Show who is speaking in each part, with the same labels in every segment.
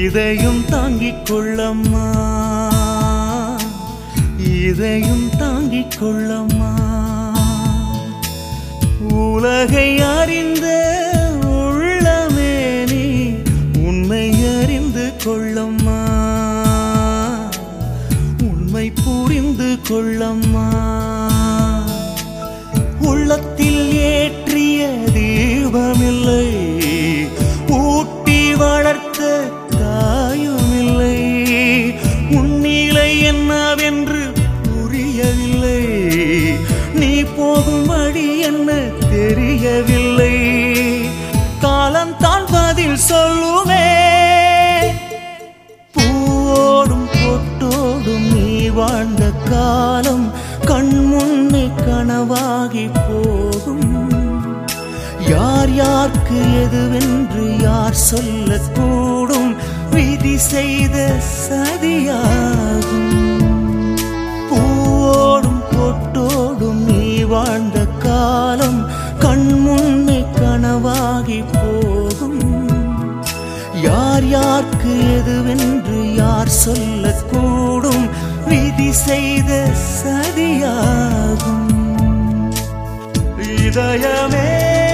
Speaker 1: இதையும் தாங்கிக் கொள்ளம்மா இதையும் தாங்கிக் கொள்ளம்மா உலகை அறிந்த உள்ளமே நீ உன்னை அறிந்து கொள்ளம்மா உண்மை புரிந்து கொள்ளம்மா உள்ளத்தில் ஏற்றிய தீபமில்லை ஊட்டி வளர்த்த தாயுமில்லை உன்னிலை என்னவென்று புரியவில்லை நீ போகும் வழி என்ன தெரியவில்லை காலம் தான் பதில் சொல்லுமே பூவோடும் பொட்டோடும் நீ வாழ்ந்த காலம் கண் முன்னே கனவாகி போகும் யார் யாருக்கு எதுவென்று யார் சொல்லக்கூடும் விதி செய்த சதியாகும் பூவோடும் பொட்டோடும் நீ வாழ்ந்த காலம் கண் முன்னே கனவாகி போகும் யார் யாருக்கு எதுவென்று யார் சொல்லக்கூடும் விதி செய்த சதியாகும் இதயமே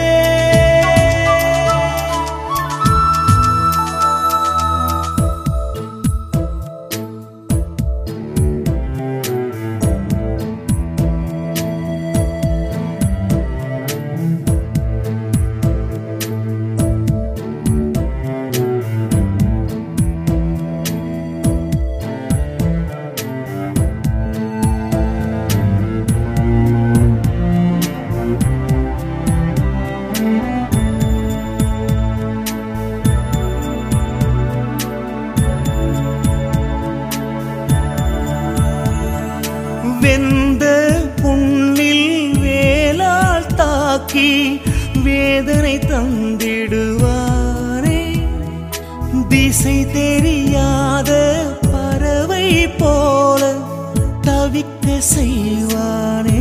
Speaker 1: வெந்த புண்ணில் வேலால் தாக்கி வேதனை தந்திடுவாரே திசை தெரியாத பறவை போல தவிக்க செய்வானே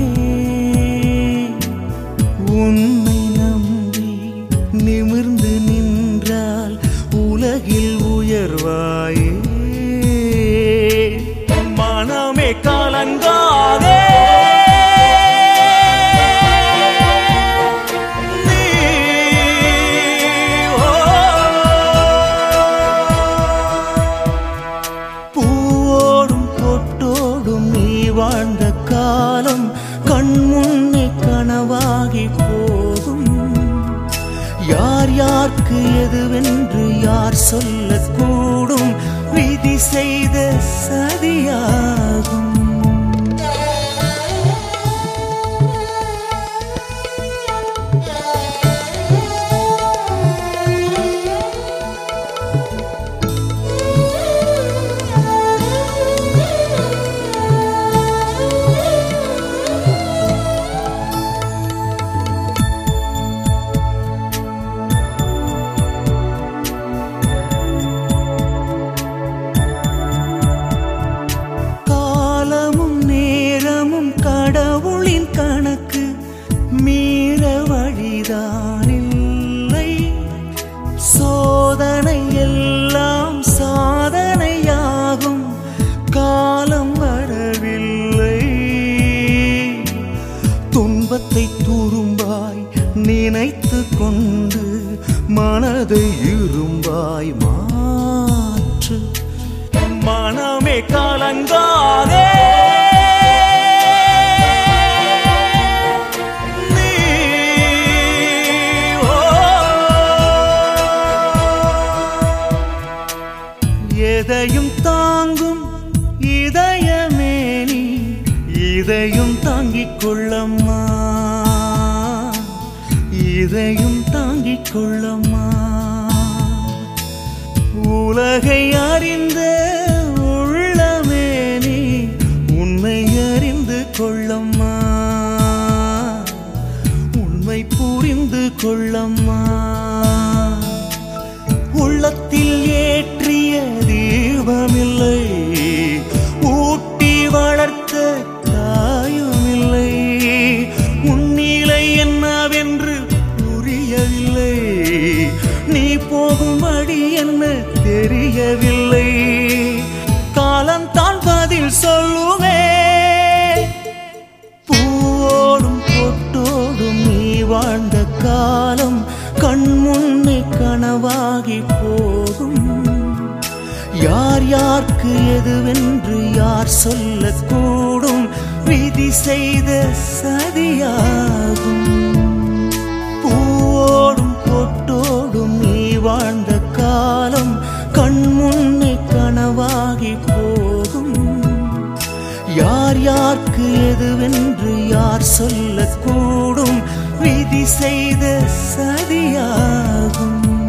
Speaker 1: உன்னை நம்பி நிமிர்ந்து நின்றால் உலகில் உயர்வாயே மனமே கலங்காதே நீ, ஓ. பூவோடும் பொட்டோடும் நீ வாழ்ந்த காலம் கண் முன்னே கனவாகி போகும் யார் யாருக்கு எதுவென்று யார் சொல்லக்கூடும் விதி செய்த சதியாகும் காலமும் நேரமும் கடவுளின் கணக்கு மீற வழிதானில்லை சோதனை எல்லாம் சாதனையாகும் காலம் வரவில்லை துன்பத்தை துரும்பாய் நினைத்து கொண்டு மனதை இரும்பாய் மாற்று மனமே கலங்காதே நீ, ஓ. எதையும் தாங்கும் இதயமே நீ இதையும் தாங்கிக் கொள்ளம்மா இதையும் தாங்கிக் கொள்ளம்மா உலகை அறிந்த உள்ளமே நீ உன்னை அறிந்து கொள்ளம்மா உண்மை புரிந்து கொள்ளம்மா உள்ளத்தில் ஏற்றிய தீபமில்லை ஊட்டி வளர்த்த தாயுமில்லை உன்னிலை என்னவென்று புரியவில்லை நீ போகும் வழி என்ன என்ன தெரியவில்லை காலம் தான் பதில் சொல்லுமே பூவோடும் பொட்டோடும் நீ வாழ்ந்த காலம் கண் முன்னே கனவாகி போகும் யார் யார்க்கு எதுவென்று யார் சொல்லக்கூடும் விதி செய்த சதியாகும் பூவோடும் பொட்டோடும் நீ வாழ்ந்த காலம் கண் முன்னே கனவாகி போகும் யார் யார்க்கு எதுவென்று யார் சொல்லக்கூடும் விதி செய்த சதியாகும்